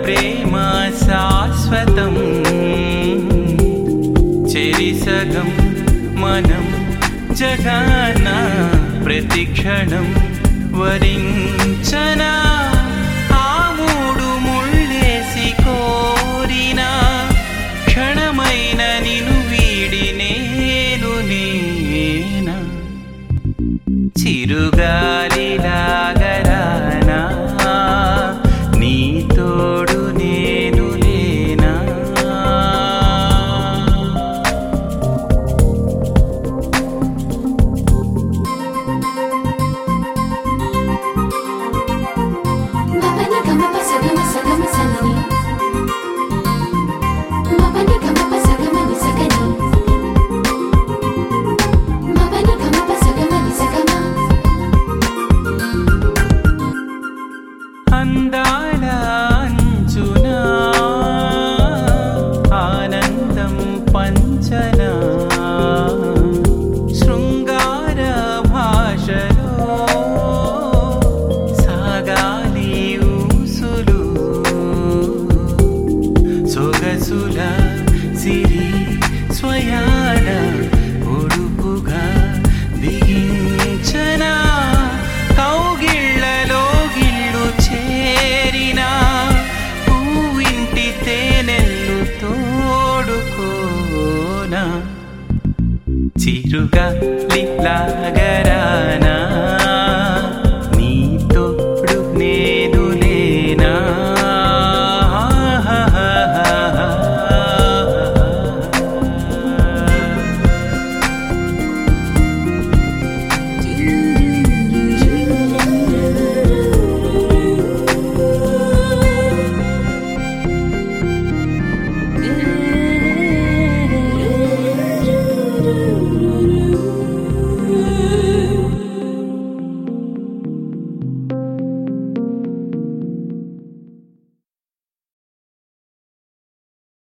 ప్రేమ శాశ్వతం చెరిసగం మనం జగాన ప్రతిక్షణం వరించనా ఆ మూడు ముళ్ళేసి కోరిన క్షణమైన నిను వీడి నేను నేనా చిరుగాలిలాగరానా నీ తోడు నేను లేనా మపని గమప సగమ సగమ సగని మపని గమప సగమని సగని మపని గమప సగమని సగమ అందాల అంచునా ఆనందం పంచనా శృంగార భాషలో సాగాలి ఊసులు సొగసుల సిరి స్వయాన ఒడుపుగా దిగించనా కౌగిళ్ళలో గిళ్ళు చేరిన పువ్వింటి తేనెల్లు తోడుకోనా చిరుగా లిలాగరా